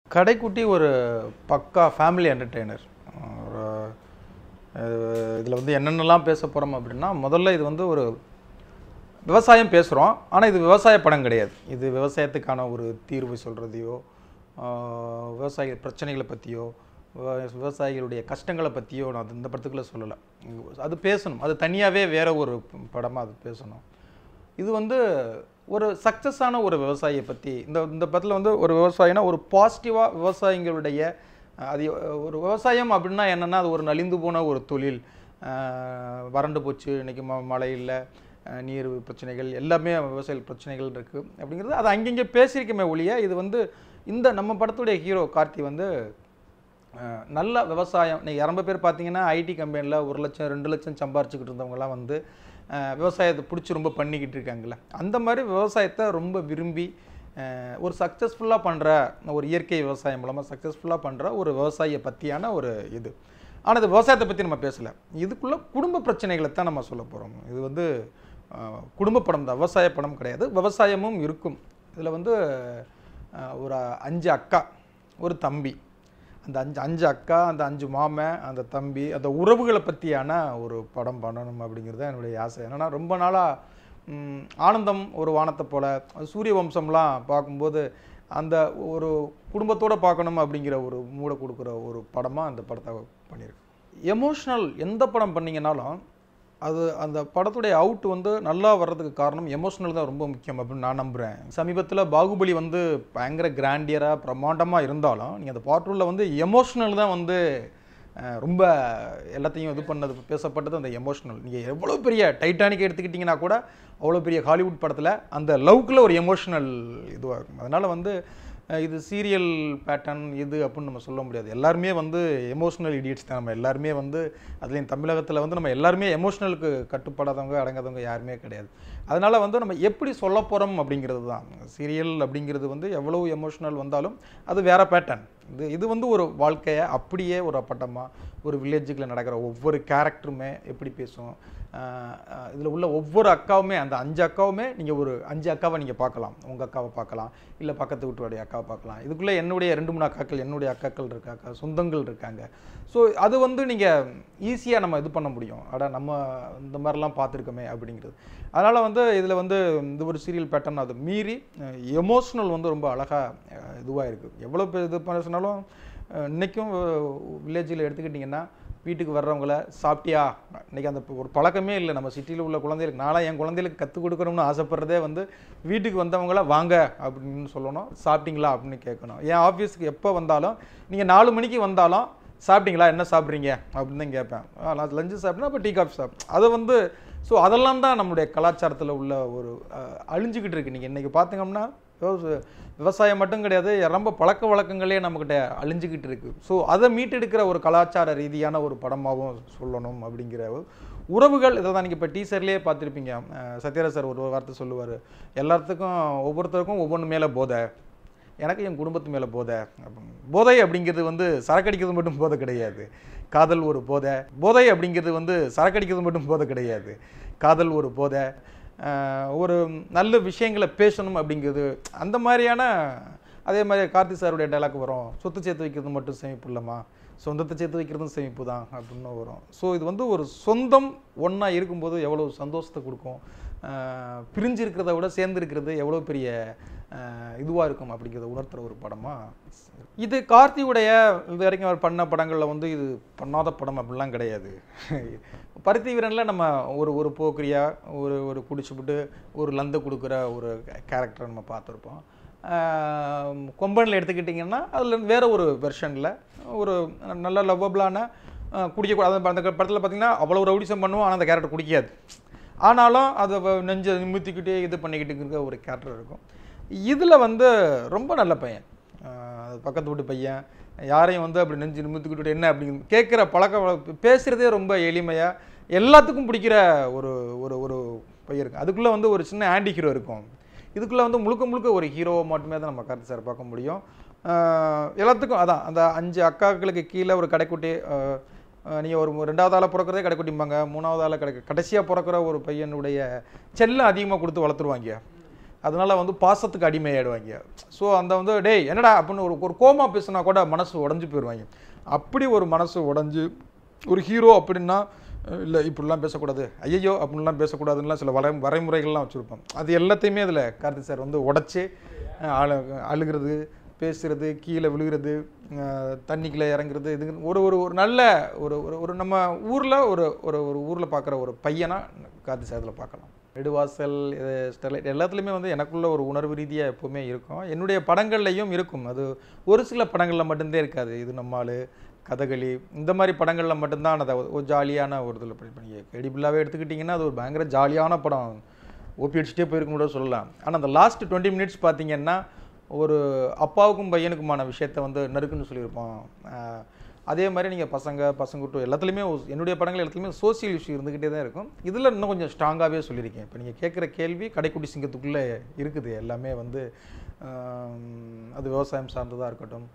கடைக்குட்டி ஒரு பக்கா family entertainer இதில் வந்து என்னென்னலாம் பேச போகிறோம் அப்படின்னா முதல்ல இது வந்து ஒரு விவசாயம் பேசுகிறோம் ஆனால் இது விவசாய படம் கிடையாது இது விவசாயத்துக்கான ஒரு தீர்வு சொல்கிறதையோ விவசாய பிரச்சனைகளை பற்றியோ விவசாயிகளுடைய கஷ்டங்களை பற்றியோ நான் அது இந்த படத்துக்குள்ளே சொல்லலை அது பேசணும் அது தனியாகவே வேற ஒரு படமாக அது பேசணும் இது வந்து ஒரு சக்ஸஸான ஒரு விவசாயியை பற்றி இந்த இந்த படத்தில் வந்து ஒரு விவசாயினா ஒரு பாசிட்டிவாக விவசாயிகளுடைய அஹ், அது ஒரு விவசாயம் அப்படின்னா என்னென்னா அது ஒரு நலிந்து போன ஒரு தொழில் அஹ், வறண்டு போச்சு இன்றைக்கி ம மழை இல்லை அஹ், நீர் பிரச்சனைகள் எல்லாமே விவசாய பிரச்சனைகள் இருக்குது அப்படிங்கிறது அது அங்கங்கே பேசியிருக்கமே ஒழிய இது வந்து இந்த நம்ம படத்துடைய ஹீரோ கார்த்தி வந்து அஹ், நல்ல விவசாயம் நீங்கள் ரொம்ப பேர் பார்த்தீங்கன்னா ஐடி கம்பெனியில் ஒரு லட்சம் ரெண்டு லட்சம் சம்பாரிச்சுக்கிட்டு இருந்தவங்கலாம் வந்து அஹ், விவசாயத்தை பிடிச்சி ரொம்ப பண்ணிக்கிட்டு இருக்காங்கல்ல அந்த மாதிரி விவசாயத்தை ரொம்ப விரும்பி அஹ், ஒரு சக்ஸஸ்ஃபுல்லாக பண்ணுற ஒரு இயற்கை விவசாயம் மூலமாக சக்ஸஸ்ஃபுல்லாக பண்ணுற ஒரு விவசாயியை பற்றியான ஒரு இது ஆனால் இது விவசாயத்தை பற்றி நம்ம பேசலை இதுக்குள்ளே குடும்ப பிரச்சனைகளை தான் நம்ம சொல்ல போகிறோம் இது வந்து அஹ், குடும்ப படம் தான் விவசாய படம் கிடையாது விவசாயமும் இருக்கும் இதில் வந்து அஹ், ஒரு அஞ்சு அக்கா ஒரு தம்பி அந்த அஞ்சு அஞ்சு அக்கா அந்த அஞ்சு மாமன் அந்த தம்பி அந்த உறவுகளை பற்றியான ஒரு படம் பண்ணணும் அப்படிங்கிறது தான் என்னுடைய ஆசை என்னன்னா ரொம்ப நாளாக ஆனந்தம் ஒரு வானத்தை போல அது சூரிய வம்சம்லாம் பார்க்கும்போது அந்த ஒரு குடும்பத்தோடு பார்க்கணும் அப்படிங்கிற ஒரு மூட கொடுக்குற ஒரு படமாக அந்த படத்தை பண்ணியிருக்கு எமோஷ்னல் எந்த படம் பண்ணீங்கனாலும் அது அந்த படத்துடைய அவுட் வந்து நல்லா வர்றதுக்கு காரணம் எமோஷனல் தான் ரொம்ப முக்கியம் அப்படின்னு நான் நம்புகிறேன் சமீபத்தில் பாகுபலி வந்து பயங்கர கிராண்டியராக பிரம்மாண்டமாக இருந்தாலும் நீங்கள் அந்த பார்ட் டூவில் வந்து எமோஷ்னல் தான் வந்து அஹ், ரொம்ப எல்லாத்தையும் இது பண்ணது பேசப்பட்டது அந்த எமோஷனல் நீங்கள் எவ்வளோ பெரிய டைட்டானிக் எடுத்துக்கிட்டிங்கன்னா கூட அவ்வளோ பெரிய ஹாலிவுட் படத்தில் அந்த லவ்க்குள்ள ஒரு எமோஷனல் இதுவாக இருக்கும் அதனால் வந்து அஹ், இது சீரியல் பேட்டர்ன் இது அப்படின்னு நம்ம சொல்ல முடியாது எல்லாருமே வந்து எமோஷனல் இடியட்ஸ் தான் நம்ம எல்லாருமே வந்து அதுலேயும் தமிழகத்தில் வந்து நம்ம எல்லாருமே எமோஷனலுக்கு கட்டுப்படாதவங்க அடங்காதவங்க யாருமே கிடையாது அதனால் வந்து நம்ம எப்படி சொல்ல போகிறோம் அப்படிங்கிறது தான் சீரியல் அப்படிங்கிறது வந்து எவ்வளோ எமோஷனல் வந்தாலும் அது வேற பேட்டர்ன் இது இது வந்து ஒரு வாழ்க்கையை அப்படியே ஒரு அப்பட்டமாக ஒரு வில்லேஜுக்குள்ள நடக்கிற ஒவ்வொரு கேரக்டருமே எப்படி பேசும் இதில் உள்ள ஒவ்வொரு அக்காவுமே அந்த அஞ்சு அக்காவுமே நீங்கள் ஒரு அஞ்சு அக்காவை நீங்கள் பார்க்கலாம் உங்கள் அக்காவை பார்க்கலாம் இல்லை பக்கத்து வீட்டுடைய அக்காவை பார்க்கலாம் இதுக்குள்ளே என்னுடைய ரெண்டு மூணு அக்காக்கள் என்னுடைய அக்காக்கள் இருக்காங்க சொந்தங்கள் இருக்காங்க ஸோ அது வந்து நீங்கள் ஈஸியாக நம்ம இது பண்ண முடியும் அட நம்ம இந்த மாதிரிலாம் பார்த்துருக்கோமே அப்படிங்கிறது அதனால் வந்து இதில் வந்து இந்த ஒரு சீரியல் பேட்டர்ன் அது மீறி எமோஷ்னல் வந்து ரொம்ப அழகாக இதுவாக இருக்குது எவ்வளோ பேர் இது பண்ண சொன்னாலும் அஹ், இன்னைக்கும் வில்லேஜில் எடுத்துக்கிட்டிங்கன்னா வீட்டுக்கு வர்றவங்கள சாப்பிட்டியா இன்னைக்கு அந்த ஒரு பழக்கமே இல்லை நம்ம சிட்டியில் உள்ள குழந்தைகளுக்கு நாளாக என் குழந்தைகளுக்கு கற்றுக் கொடுக்கணும்னு ஆசைப்படுறதே வந்து வீட்டுக்கு வந்தவங்கள வாங்க அப்படின்னு சொல்லணும் சாப்பிட்டீங்களா அப்படின்னு கேட்கணும் என் ஆஃபீஸுக்கு எப்போ வந்தாலும் நீங்கள் நாலு மணிக்கு வந்தாலும் சாப்பிட்டீங்களா என்ன சாப்பிட்றீங்க அப்படின்னு தான் கேட்பேன் ஆ, நான் லஞ்சு சாப்பிட்டேன்னா அப்போ டீ காஃபி சாப்பிட்டேன் அது வந்து ஸோ அதெல்லாம் தான் நம்முடைய கலாச்சாரத்தில் உள்ள ஒரு அஹ், அழிஞ்சுக்கிட்டு இருக்கு நீங்கள் இன்றைக்கி பார்த்தீங்கன்னா விவச- விவசாயம் மட்டும் கிடையாது ரொம்ப பழக்க வழக்கங்களே நம்மக்கிட்ட அழிஞ்சுக்கிட்டு இருக்கு ஸோ அதை மீட்டெடுக்கிற ஒரு கலாச்சார ரீதியான ஒரு படமாகவும் சொல்லணும் அப்படிங்கிற ஒரு உறவுகள் இதை தான் நீங்கள் இப்போ டீசர்லேயே பார்த்துருப்பீங்க அஹ், சத்யராஜ் சார் ஒரு வார்த்தை சொல்லுவார் எல்லாத்துக்கும் ஒவ்வொருத்தருக்கும் ஒவ்வொன்று மேலே போதை எனக்கு என் குடும்பத்து மேலே போதை அப்படின்னு போதை அப்படிங்கிறது வந்து சரக்கடிக்கிறது மட்டும் போதை கிடையாது காதல் ஒரு போதை போதை அப்படிங்கிறது வந்து சரக்கடிக்கிறது மட்டும் போதை கிடையாது காதல் ஒரு போதை ஆஹ் ஒரு நல்ல விஷயங்களை பேசணும் அப்படிங்கிறது அந்த மாதிரியான அதே மாதிரி கார்த்தி சாருடைய டைலாக் வரும் சொத்து சேர்த்து வைக்கிறது மட்டும் சேமிப்பு இல்லைம்மா சொந்தத்தை சேர்த்து வைக்கிறதும் சேமிப்பு தான் அப்படின்னு வரும் ஸோ இது வந்து ஒரு சொந்தம் ஒன்றா இருக்கும்போது எவ்வளோ சந்தோஷத்தை கொடுக்கும் ஆஹ் பிரிஞ்சு இருக்கிறத விட சேர்ந்து இருக்கிறது எவ்வளோ பெரிய இதுவாக இருக்கும் அப்படிங்கிறத உணர்த்துற ஒரு படமாக இது கார்த்தியுடைய இது வரைக்கும் அவர் பண்ண படங்களில் வந்து இது பண்ணாத படம் அப்படிலாம் கிடையாது பருத்தி வீரனில் நம்ம ஒரு ஒரு போக்கிரியா ஒரு ஒரு குடிச்சுப்புட்டு ஒரு லந்த கொடுக்குற ஒரு கேரக்டரை நம்ம பார்த்துருப்போம் கொம்பனில் எடுத்துக்கிட்டிங்கன்னா அதில் வேற ஒரு வெர்ஷனில் ஒரு நல்ல லவ்வபிளான குடிக்கக்கூடாது அந்த படத்தில் பார்த்தீங்கன்னா அவ்வளோ ரவுடிசம் பண்ணுவோம் ஆனால் அந்த கேரக்டர் குடிக்காது ஆனாலும் அதை வ- நெஞ்சை நிமித்திக்கிட்டே இது பண்ணிக்கிட்டு இருக்கிற ஒரு கேரக்டர் இருக்கும் இதில் வந்து ரொம்ப நல்ல பையன் ஆஹ் பக்கத்து வீட்டு பையன் யாரையும் வந்து அப்படி நெஞ்சு நிமித்துக்கிட்டு என்ன அப்படிங்க கேட்குற பழக்க வழக்க பேசுகிறதே ரொம்ப எளிமையாக எல்லாத்துக்கும் பிடிக்கிற ஒரு ஒரு ஒரு பையன் இருக்கு அதுக்குள்ளே வந்து ஒரு சின்ன ஆன்டி ஹீரோ இருக்கும் இதுக்குள்ளே வந்து முழுக்க முழுக்க ஒரு ஹீரோவை மட்டுமே தான் நம்ம கார்த்தி சார் பார்க்க முடியும் ஆஹ் எல்லாத்துக்கும் அதான் அந்த அஞ்சு அக்காக்களுக்கு கீழே ஒரு கடைக்குட்டி நீங்கள் ஒரு ரெண்டாவது ஆளாக பிறக்கிறதே கடைக்குட்டிம்பாங்க மூணாவது ஆளாக கடை கடைசியாக பிறக்கிற ஒரு பையனுடைய செல்லம் அதிகமாக கொடுத்து வளர்த்துருவாங்க அதனால வந்து பாசத்துக்கு அடிமையாயிடுவாங்க ஸோ அந்த வந்து டேய் என்னடா அப்படின்னு ஒரு ஒரு கோமா பேசுனா கூட மனசு உடஞ்சு போயிடுவாங்க அப்படி ஒரு மனசு உடஞ்சு ஒரு ஹீரோ அப்படின்னா இல்லை இப்படிலாம் பேசக்கூடாது ஐயையோ அப்படின்லாம் பேசக்கூடாதுன்னுலாம் சில வரை வரைமுறைகள்லாம் வச்சுருப்போம் அது எல்லாத்தையுமே அதில் கார்த்திக் சார் வந்து உடச்சி அழு அழுகிறது பேசுறது கீழே விழுகிறது அஹ், தண்ணிக்குள்ளே இறங்குறது இது ஒரு ஒரு ஒரு நல்ல ஒரு ஒரு ஒரு நம்ம ஊரில் ஒரு ஒரு ஒரு ஊரில் பார்க்குற ஒரு பையனா கார்த்திக் சார் இதில் பார்க்கலாம் நெடுவாசல் இது ஸ்டெர்லைட் எல்லாத்துலேயுமே வந்து எனக்குள்ள ஒரு உணர்வு ரீதியாக எப்போவுமே இருக்கும் என்னுடைய படங்கள்லையும் இருக்கும் அது ஒரு சில படங்களில் மட்டும்தான் இருக்காது இது நம்மால் கதகளி இந்த மாதிரி படங்களில் மட்டும்தான் அதை ஒரு ஜாலியான ஒரு இதில் பண்ணி பண்ணி எடிபிளாகவே எடுத்துக்கிட்டிங்கன்னா அது ஒரு பயங்கர ஜாலியான படம் ஓபி அடிச்சுட்டே போயிருக்கும் கூட சொல்லலாம் ஆனால் அந்த லாஸ்ட் டுவெண்ட்டி மினிட்ஸ் பார்த்தீங்கன்னா ஒரு அப்பாவுக்கும் பையனுக்குமான விஷயத்த வந்து நறுக்குன்னு சொல்லியிருப்போம் ஆஹ் அதே மாதிரி நீங்கள் பசங்க பசங்க டூ எல்லாத்துலேயுமே ஒரு- என்னுடைய படங்கள் எல்லாத்துலேயுமே சோசியல் இஷ்யூ இருந்துக்கிட்டே தான் இருக்கும் இதில் இன்னும் கொஞ்சம் ஸ்ட்ராங்காகவே சொல்லியிருக்கேன் இப்போ நீங்கள் கேட்குற கேள்வி கடைக்குட்டி சிங்கத்துக்குள்ளே இருக்குது எல்லாமே வந்து ஆம், அது விவசாயம் சார்ந்ததாக இருக்கட்டும்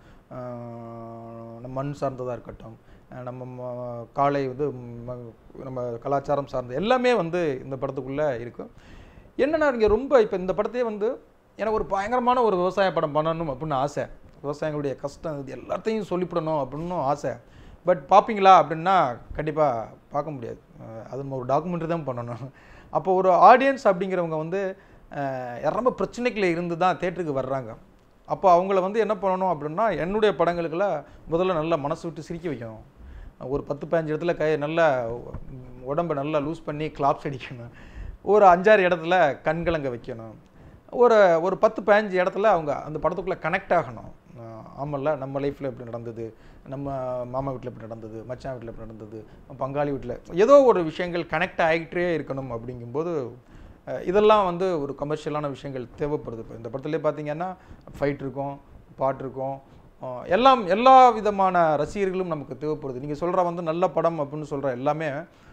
ஆஹ் நம்ம மண் சார்ந்ததாக இருக்கட்டும் ஆஹ் நம்ம ம- காலை வந்து ம- நம்ம கலாச்சாரம் சார்ந்த எல்லாமே வந்து இந்த படத்துக்குள்ளே இருக்கும் என்னன்னா இங்கே ரொம்ப இப்போ இந்த படத்தையே வந்து எனக்கு ஒரு பயங்கரமான ஒரு விவசாய படம் பண்ணணும் அப்படின்னு ஆசை விவசாயிகளுடைய கஷ்டம் இது எல்லாத்தையும் சொல்லிவிடணும் அப்படின்னும் ஆசை பட் பார்ப்பீங்களா அப்படின்னா கண்டிப்பாக பார்க்க முடியாது அஹ் அது நம்ம ஒரு டாக்குமெண்ட்ரி தான் பண்ணணும் அப்போ ஒரு ஆடியன்ஸ் அப்படிங்கிறவங்க வந்து அஹ் ரொம்ப பிரச்சனைக்குள்ள இருந்து தான் தேட்டருக்கு வர்றாங்க அப்போ அவங்கள வந்து என்ன பண்ணணும் அப்படின்னா என்னுடைய படங்களுக்கெல்லாம் முதல்ல நல்லா மனசு விட்டு சிரிக்க வைக்கணும் ஒரு பத்து பதினஞ்சு இடத்துல கை நல்லா உம், உடம்பை நல்லா லூஸ் பண்ணி கிளாப்ஸ் அடிக்கணும் ஒரு அஞ்சாறு இடத்துல கண்கலங்க வைக்கணும் ஒரு ஒரு பத்து பதினஞ்சு இடத்துல அவங்க அந்த படத்துக்குள்ளே கனெக்ட் ஆகணும் ஆஹ் ஆமல்ல நம்ம லைஃப்பில் எப்படி நடந்தது நம்ம மாமா வீட்டில் எப்படி நடந்தது மச்சான் வீட்டில் எப்படி நடந்தது பங்காளி வீட்டில் ஏதோ ஒரு விஷயங்கள் கனெக்ட் ஆகிட்டே இருக்கணும் அப்படிங்கும்போது அஹ் இதெல்லாம் வந்து ஒரு கமர்ஷியலான விஷயங்கள் தேவைப்படுது இப்போ இந்த படத்துலேயே பார்த்தீங்கன்னா ஃபைட் இருக்கும் பாட்டு இருக்கும் அஹ் எல்லாம் எல்லா விதமான ரசிகர்களும் நமக்கு தேவைப்படுது நீங்கள் சொல்கிற வந்து நல்ல படம் அப்படின்னு சொல்கிற எல்லாமே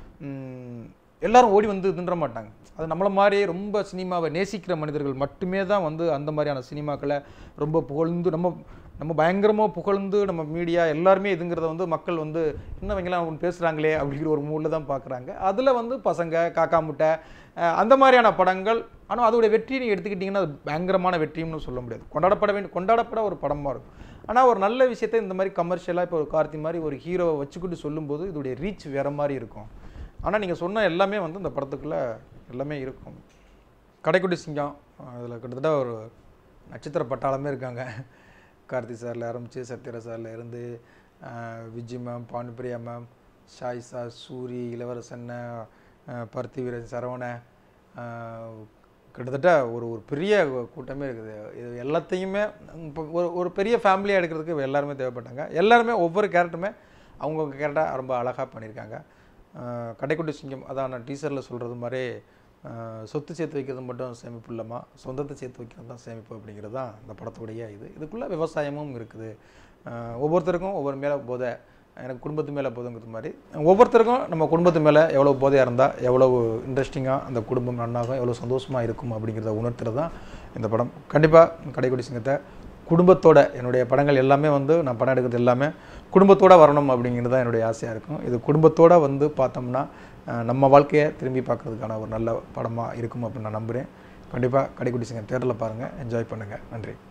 ம், எல்லாரும் ஓடி வந்து தின்ற மாட்டாங்க அது நம்மளை மாதிரியே ரொம்ப சினிமாவை நேசிக்கிற மனிதர்கள் மட்டுமே தான் வந்து அந்த மாதிரியான சினிமாக்களை ரொம்ப புகழ்ந்து நம்ம நம்ம பயங்கரமாக புகழ்ந்து நம்ம மீடியா எல்லாருமே இதுங்கிறத வந்து மக்கள் வந்து இன்னும் இவங்கெல்லாம் ஒன்று பேசுகிறாங்களே அப்படிங்கிற ஒரு மூடில் தான் பார்க்குறாங்க அதில் வந்து பசங்க காக்கா முட்டை அஹ் அந்த மாதிரியான படங்கள் ஆனால் அதோடைய வெற்றி நீங்க எடுத்துக்கிட்டிங்கன்னா அது பயங்கரமான வெற்றியும்னு சொல்ல முடியாது கொண்டாடப்பட வேண்டிய கொண்டாடப்பட ஒரு படமாக இருக்கும் ஆனால் ஒரு நல்ல விஷயத்தை இந்த மாதிரி கமர்ஷியலாக இப்போ ஒரு கார்த்தி மாதிரி ஒரு ஹீரோவை வச்சுக்கிட்டு சொல்லும்போது இதோடைய ரீச் வேற மாதிரி இருக்கும் ஆனால் நீங்கள் சொன்ன எல்லாமே வந்து இந்த படத்துக்குள்ளே எல்லாமே இருக்கும் கடைக்குட்டி சிங்கம் அதில் கிட்டத்தட்ட ஒரு நட்சத்திர பட்டாளமே இருக்காங்க கார்த்தி சாரில் ஆரம்பித்து சத்யரா சாரில் இருந்து அஹ், விஜய் மேம் பானுப்பிரியா மேம் ஷாயிசா சூரி இளவரசன் அஹ், பருத்தி வீரன் சரவண அஹ், கிட்டத்தட்ட ஒரு ஒரு பெரிய கூட்டமே இருக்குது இது எல்லாத்தையுமே இப்போ ஒரு ஒரு பெரிய ஃபேமிலியாக எடுக்கிறதுக்கு எல்லாருமே தேவைப்பட்டாங்க எல்லாருமே ஒவ்வொரு கேரக்டருமே அவங்கவுங்க கேரக்டராக ரொம்ப அழகாக பண்ணியிருக்காங்க அஹ், கடைக்குட்டி சிங்கம் அதான் நான் டீசரில் சொல்கிறது மாதிரி அஹ், சொத்து சேர்த்து வைக்கிறது மட்டும் சேமிப்பு இல்லாமல் சொந்தத்தை சேர்த்து வைக்கிறது தான் சேமிப்பு அப்படிங்கிறது தான் இந்த படத்துடைய இது இதுக்குள்ளே விவசாயமும் இருக்குது அஹ், ஒவ்வொருத்தருக்கும் ஒவ்வொரு மேலே போதை எனக்கு குடும்பத்து மேலே போதுங்கிறது மாதிரி ஒவ்வொருத்தருக்கும் நம்ம குடும்பத்து மேலே எவ்வளோ போதையாக இருந்தால் எவ்வளோ இன்ட்ரெஸ்டிங்காக அந்த குடும்பம் நன்னாகும் எவ்வளோ சந்தோஷமாக இருக்கும் அப்படிங்கிறத உணர்த்துறது தான் இந்த படம் கண்டிப்பாக கடைக்குடி சிங்கத்தை குடும்பத்தோட என்னுடைய படங்கள் எல்லாமே வந்து நான் படம் எடுக்கிறது எல்லாமே குடும்பத்தோட வரணும் அப்படிங்கிறது தான் என்னுடைய ஆசையாக இருக்கும் இது குடும்பத்தோட வந்து பார்த்தோம்னா அஹ், நம்ம வாழ்க்கையை திரும்பி பார்க்கறதுக்கான ஒரு நல்ல படமாக இருக்கும் அப்படின்னு நான் நம்புகிறேன் கண்டிப்பாக கடைக்குடி சிங்கம் தேட்டரில் பாருங்கள் என்ஜாய் பண்ணுங்கள் நன்றி